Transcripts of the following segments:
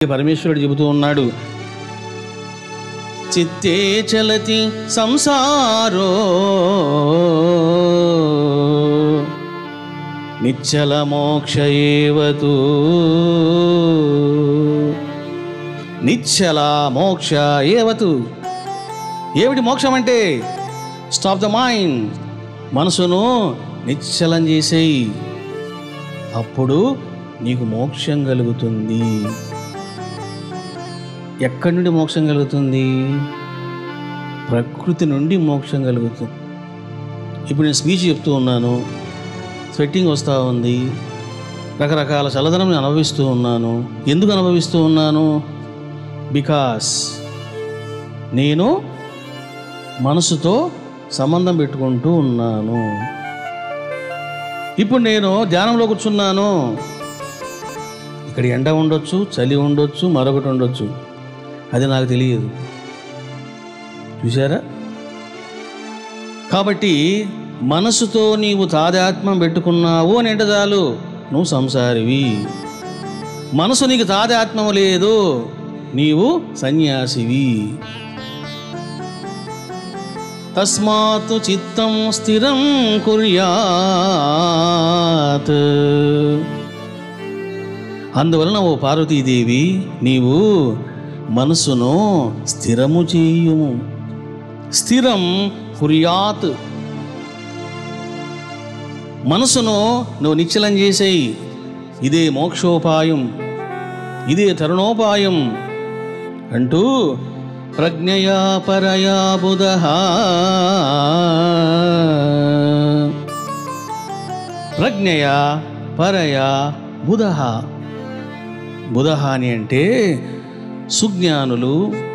పరమేశ్వరుడు చెబుతూ ఉన్నాడు చిత్తే చలతి సంసారో నిచ్చల మోక్ష ఏవతు నిచ్చల మోక్ష ఏవతు ఏమిటి మోక్షం అంటే స్టాప్ ద మైండ్ మనసును నిశ్చలం చేసేయి అప్పుడు నీకు మోక్షం కలుగుతుంది ఎక్కడి నుండి మోక్షం కలుగుతుంది ప్రకృతి నుండి మోక్షం కలుగుతుంది ఇప్పుడు నేను స్పీచ్ చెప్తూ ఉన్నాను స్వెట్టింగ్ వస్తూ ఉంది రకరకాల చల్లదనం నేను అనుభవిస్తూ ఉన్నాను ఎందుకు అనుభవిస్తూ ఉన్నాను బికాస్ నేను మనసుతో సంబంధం పెట్టుకుంటూ ఉన్నాను ఇప్పుడు నేను ధ్యానంలో కూర్చున్నాను ఇక్కడ ఎండ ఉండొచ్చు చలి ఉండొచ్చు మరొకటి ఉండొచ్చు అది నాకు తెలియదు చూసారా కాబట్టి మనసుతో నీవు తాదాత్మ్యం పెట్టుకున్నావు అని అంటే చాలు నువ్వు సంసారివి మనసు నీకు తాదాత్మ్యం లేదు నీవు సన్యాసివి తస్మాత్ చిత్తం స్థిరం కుర్యాత్ అందువలన ఓ పార్వతీదేవి నీవు మనసును స్థిరము చేయుము స్థిరం కుర్యాత్ మనసును నువ్వు నిశ్చలం చేసేయి ఇదే మోక్షోపాయం ఇదే తరుణోపాయం అంటూ ప్రజ్ఞయా పరయా బుధ ప్రజ్ఞయా పరయా బుధ బుధ అని అంటే సుజ్ఞానులు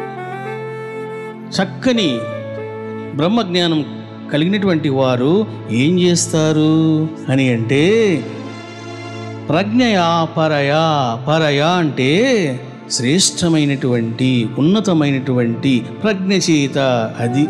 చక్కని బ్రహ్మజ్ఞానం కలిగినటువంటి వారు ఏం చేస్తారు అని అంటే ప్రజ్ఞయా పరయా పరయా అంటే శ్రేష్టమైనటువంటి ఉన్నతమైనటువంటి ప్రజ్ఞ చేత అది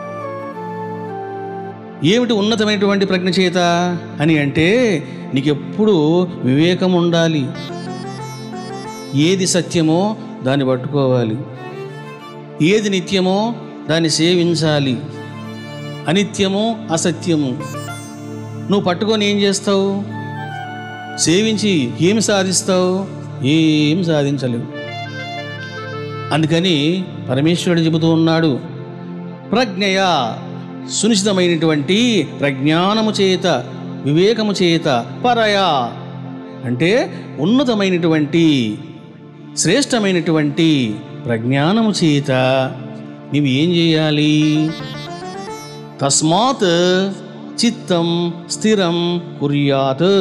ఏమిటి ఉన్నతమైనటువంటి ప్రజ్ఞ చేత అని అంటే నీకెప్పుడు వివేకం ఉండాలి ఏది సత్యమో దాన్ని పట్టుకోవాలి ఏది నిత్యమో దాన్ని సేవించాలి అనిత్యము అసత్యము నువ్వు పట్టుకొని ఏం చేస్తావు సేవించి ఏమి సాధిస్తావు ఏం సాధించలేవు అందుకని పరమేశ్వరుడు చెబుతూ ఉన్నాడు ప్రజ్ఞయ సునిశ్చితమైనటువంటి ప్రజ్ఞానము చేత వివేకము చేత పరయా అంటే ఉన్నతమైనటువంటి శ్రేష్టమైనటువంటి ప్రజ్ఞానము చేత నీవు ఏం చేయాలి తస్మాత్ చిత్తం స్థిరం కుర్యాత్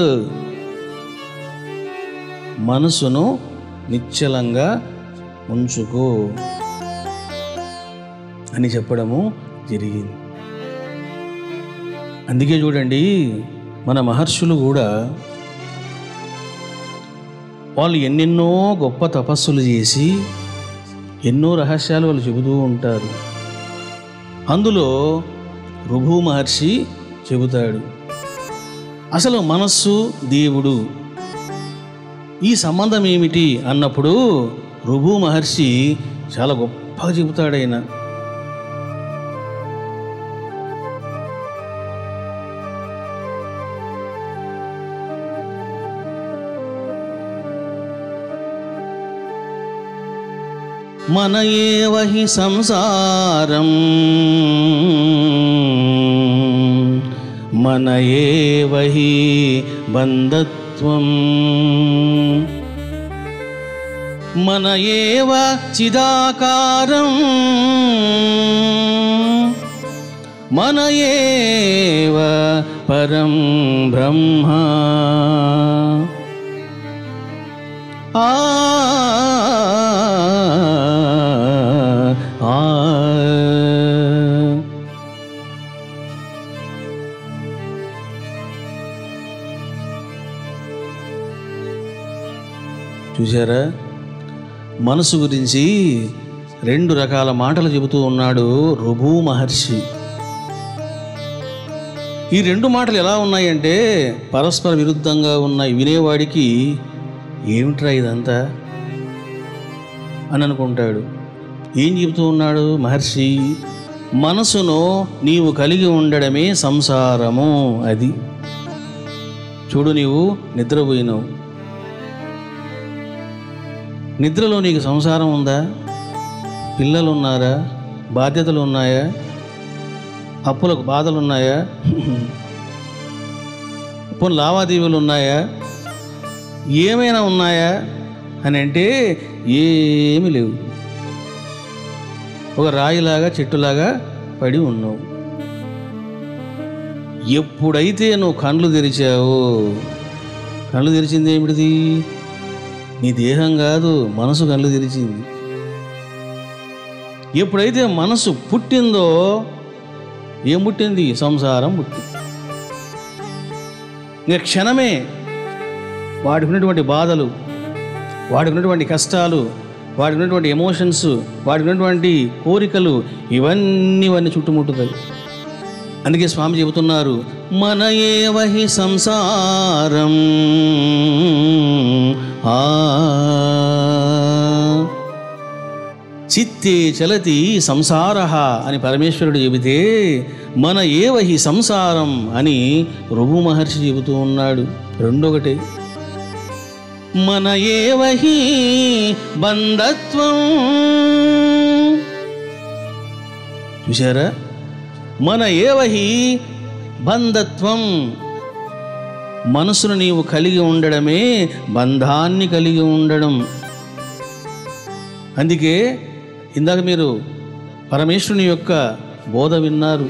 మనసును నిశ్చలంగా ఉంచుకో అని చెప్పడము జరిగింది అందుకే చూడండి మన మహర్షులు కూడా వాళ్ళు ఎన్నెన్నో గొప్ప తపస్సులు చేసి ఎన్నో రహస్యాలు వాళ్ళు చెబుతూ ఉంటారు అందులో రుభు మహర్షి చెబుతాడు అసలు మనస్సు దేవుడు ఈ సంబంధం ఏమిటి అన్నప్పుడు రుభు మహర్షి చాలా గొప్పగా చెబుతాడు ఆయన మన ఏవ హి సంసారం మన ఏవ హి బంధత్వం మన ఏవ చిదాకారం మన ఏవ పరం బ్రహ్మ ఆ ఆ చూసారా మనసు గురించి రెండు రకాల మాటలు చెబుతూ ఉన్నాడు రుభు మహర్షి ఈ రెండు మాటలు ఎలా ఉన్నాయంటే పరస్పర విరుద్ధంగా ఉన్నాయి వినేవాడికి ఏమిట్రా ఇదంతా అని అనుకుంటాడు ఏం చెబుతూ ఉన్నాడు మహర్షి మనసును నీవు కలిగి ఉండడమే సంసారము అది చూడు నీవు నిద్రపోయినావు నిద్రలో నీకు సంసారం ఉందా పిల్లలు ఉన్నారా బాధ్యతలు ఉన్నాయా అప్పులకు బాధలు ఉన్నాయా పోనీ లావాదేవీలు ఉన్నాయా ఏమైనా ఉన్నాయా అని అంటే ఏమీ లేవు ఒక రాయిలాగా చెట్టులాగా పడి ఉన్నావు ఎప్పుడైతే నువ్వు కళ్ళు తెరిచావో కళ్ళు తెరిచింది ఏమిటిది నీ దేహం కాదు మనసు కళ్ళు తెరిచింది ఎప్పుడైతే మనసు పుట్టిందో ఏం పుట్టింది సంసారం పుట్టింది ఇంకా క్షణమే వాడికి ఉన్నటువంటి బాధలు వాడికి ఉన్నటువంటి కష్టాలు వాడికి ఉన్నటువంటి ఎమోషన్స్ వాడికి ఉన్నటువంటి కోరికలు ఇవన్నీ ఇవన్నీ చుట్టుముట్టుతాయి అందుకే స్వామి చెబుతున్నారు మన ఏవహి సంసారం ఆ చిత్తే చలతి సంసార అని పరమేశ్వరుడు చెబితే మన ఏవహి సంసారం అని రుభు మహర్షి చెబుతూ ఉన్నాడు రెండొకటే మన ఏవహి బంధత్వం చూసారా మన ఏవహి బంధత్వం మనసును నీవు కలిగి ఉండడమే బంధాన్ని కలిగి ఉండడం అందుకే ఇందాక మీరు పరమేశ్వరుని యొక్క బోధ విన్నారు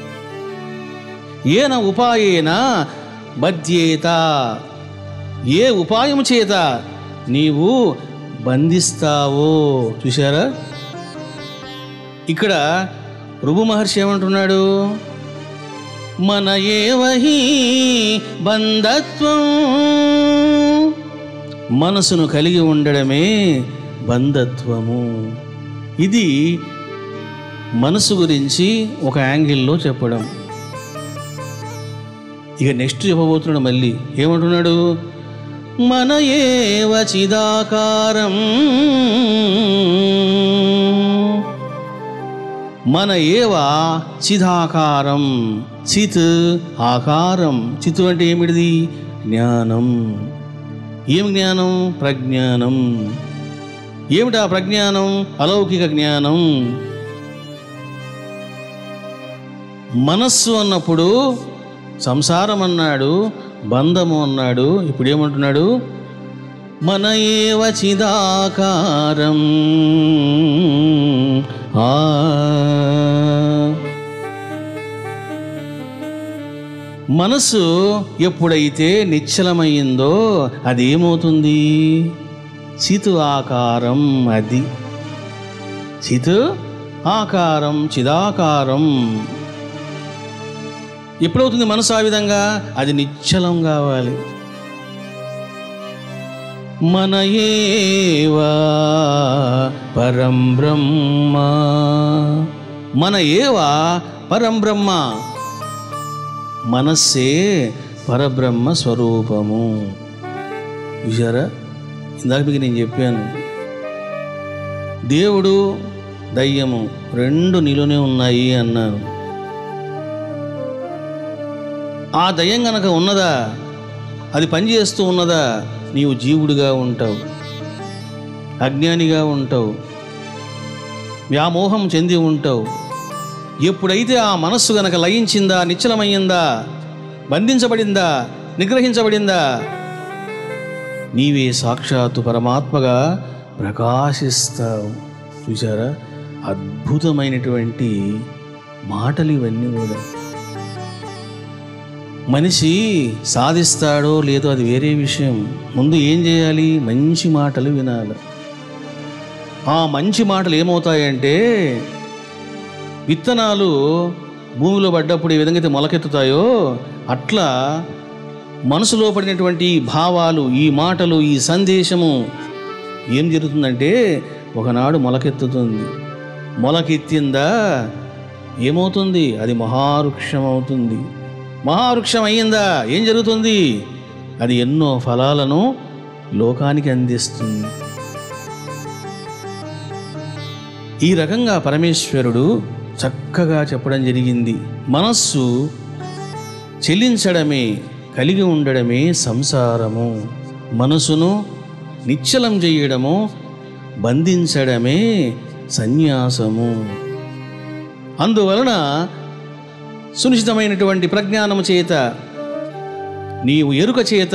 ఏన ఉపాయేన బధ్యేత ఏ ఉపాయము చేత నీవు బంధిస్తావో చూశారా ఇక్కడ రుభు మహర్షి ఏమంటున్నాడు మన ఏవహి బంధత్వం మనసును కలిగి ఉండడమే బంధత్వము ఇది మనసు గురించి ఒక యాంగిల్లో చెప్పడం ఇక నెక్స్ట్ చెప్పబోతున్నాడు మళ్ళీ ఏమంటున్నాడు మన ఏవ చిదాకారం మన ఏవ చిదాకారం చిత్ ఆకారం చిత్ అంటే ఏమిటిది జ్ఞానం ఏం జ్ఞానం ప్రజ్ఞానం ఏమిటా ప్రజ్ఞానం అలౌకిక జ్ఞానం మనస్సు అన్నప్పుడు సంసారం అన్నాడు బంధము అన్నాడు ఇప్పుడు ఏమంటున్నాడు మన ఏవ చిదాకారం ఆ మనసు ఎప్పుడైతే నిశ్చలమైందో అది ఏమవుతుంది చితు ఆకారం అది చితు ఆకారం చిదాకారం ఎప్పుడవుతుంది మనసు ఆ విధంగా అది నిశ్చలం కావాలి మన ఏవా పరం బ్రహ్మ మన ఏవా పరం బ్రహ్మ మనస్సే పరబ్రహ్మ స్వరూపము చూసారా ఇందాక మీకు నేను చెప్పాను దేవుడు దయ్యము రెండు నీలోనే ఉన్నాయి అన్నాను ఆ దయ్యం గనక ఉన్నదా అది పనిచేస్తూ ఉన్నదా నీవు జీవుడిగా ఉంటావు అజ్ఞానిగా ఉంటావు వ్యామోహం చెంది ఉంటావు ఎప్పుడైతే ఆ మనస్సు గనక లయించిందా నిశ్చలమయ్యిందా బంధించబడిందా నిగ్రహించబడిందా నీవే సాక్షాత్తు పరమాత్మగా ప్రకాశిస్తావు చూసారా అద్భుతమైనటువంటి మాటలు ఇవన్నీ కూడా మనిషి సాధిస్తాడో లేదో అది వేరే విషయం ముందు ఏం చేయాలి మంచి మాటలు వినాలి ఆ మంచి మాటలు ఏమవుతాయంటే విత్తనాలు భూమిలో పడ్డప్పుడు ఏ విధంగా అయితే మొలకెత్తుతాయో అట్లా మనసులో పడినటువంటి ఈ భావాలు ఈ మాటలు ఈ సందేశము ఏం జరుగుతుందంటే ఒకనాడు మొలకెత్తుతుంది మొలకెత్తిందా ఏమవుతుంది అది మహావృక్షం అవుతుంది మహావృక్షం అయ్యిందా ఏం జరుగుతుంది అది ఎన్నో ఫలాలను లోకానికి అందిస్తుంది ఈ రకంగా పరమేశ్వరుడు చక్కగా చెప్పడం జరిగింది మనస్సు చెల్లించడమే కలిగి ఉండడమే సంసారము మనసును నిశ్చలం చేయడము బంధించడమే సన్యాసము అందువలన సునిశ్చితమైనటువంటి ప్రజ్ఞానము చేత నీవు ఎరుక చేత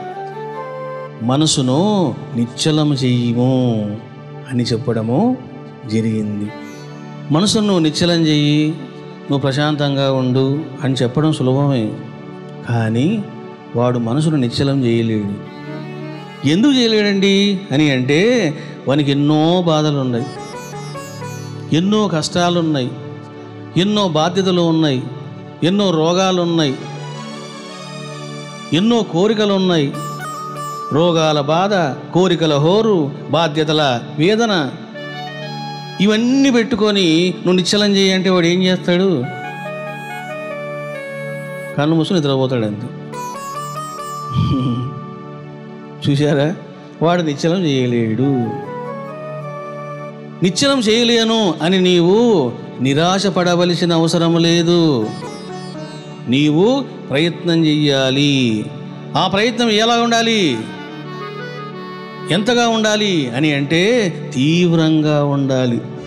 మనసును నిశ్చలము చెయ్యము అని చెప్పడము జరిగింది మనసును నువ్వు నిశ్చలం చెయ్యి నువ్వు ప్రశాంతంగా ఉండు అని చెప్పడం సులభమే కానీ వాడు మనసును నిశ్చలం చేయలేడు ఎందుకు చేయలేడండి అని అంటే వానికి ఎన్నో బాధలు ఉన్నాయి ఎన్నో కష్టాలు ఉన్నాయి ఎన్నో బాధ్యతలు ఉన్నాయి ఎన్నో రోగాలు ఉన్నాయి ఎన్నో కోరికలు ఉన్నాయి రోగాల బాధ కోరికల హోరు బాధ్యతల వేదన ఇవన్నీ పెట్టుకొని నువ్వు నిశ్చలం చేయి అంటే వాడు ఏం చేస్తాడు కన్ను మూసుకుని నిద్రపోతాడు అంతే చూశారా వాడు నిశ్చలం చేయలేడు నిశ్చలం చేయలేను అని నీవు నిరాశ పడవలసిన అవసరం లేదు నీవు ప్రయత్నం చెయ్యాలి ఆ ప్రయత్నం ఎలా ఉండాలి ఎంతగా ఉండాలి అని అంటే తీవ్రంగా ఉండాలి